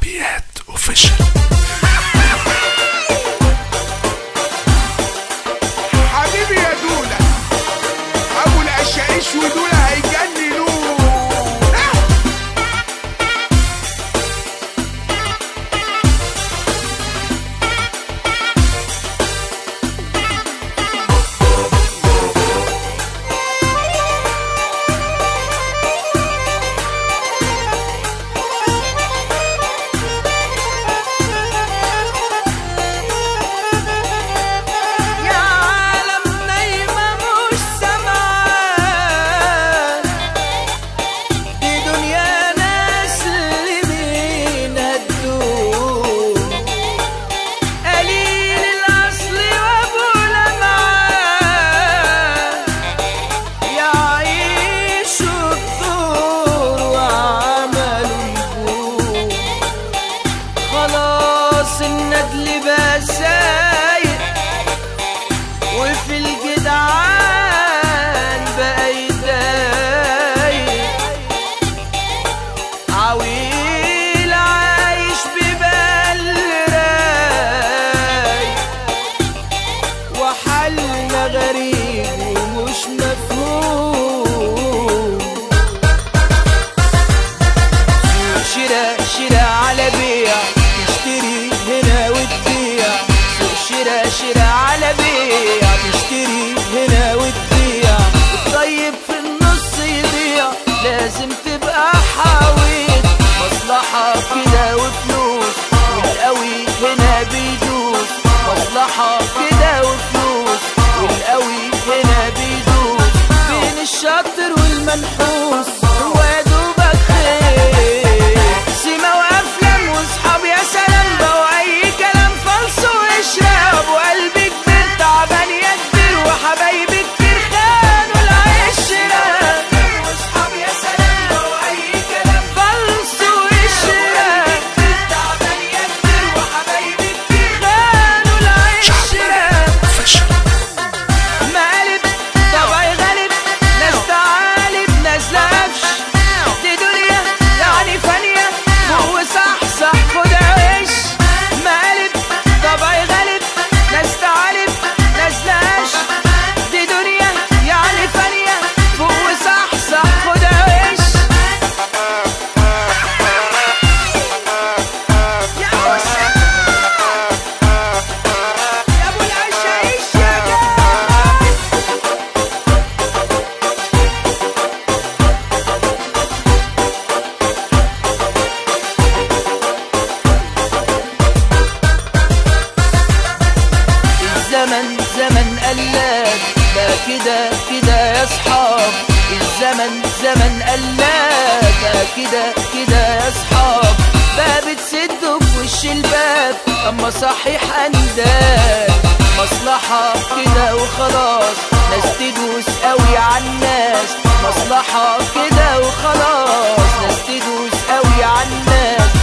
شعبيات اوفيشال حبيبي يا دولة ابو القشايش ودولة هيجننوه يا عالم نايمة مش سامعة دي دنيا ناس اللي منها تدوم قليل الأصل وأبو لمعان يعيشوا الدور وعملوا نجوم خلاص الندل بقى سايق وفي الجدعان بقى يضايق عويل عايش ببال رايق وحالنا غريب ومش مفهوم شراء شراء على بيع تشتري هنا وتبيع سوق شراء شراء على بيع تشتري هنا وتبيع الطيب في النص يضيع لازم تبقى حاويت مصلحة كده وفلوس والقوي هنا بيدوس مصلحة كده وفلوس والقوي هنا بيدوس بين الشاطر والمنحوس هو يا دوبك خير سيما وافلام واصحاب يا سلام بقوا اي كلام فلس واشرب وقلبي كبير تعبان يا كبير وحبايبي كتير خانوا العشرة واصحاب يا سلام بقوا اي كلام فلس واشرب تعبان يا كبير وحبايبي كتير خانوا العشرة شعبيات اوفيشال مقالب طبعي غالب ناس تعالب ناس لافش دي دنيا يعني فانية فوق صح صح خد عيش مقالب طبعي غالب ناس تعالب ناس لاش دي دنيا يعني فانية فوق صح صح خد عيش يا موسى يا ابو العشايش يا جمال الزمن زمن قلاب لا كده كده يا صحاب الزمن زمن قلاب لا كده كده يا صحاب باب تسده في وش الباب اما صحيح انداب مصلحة كده وخلاص ناس تدوس قوي عالناس مصلحة كده وخلاص ناس تدوس قوي عالناس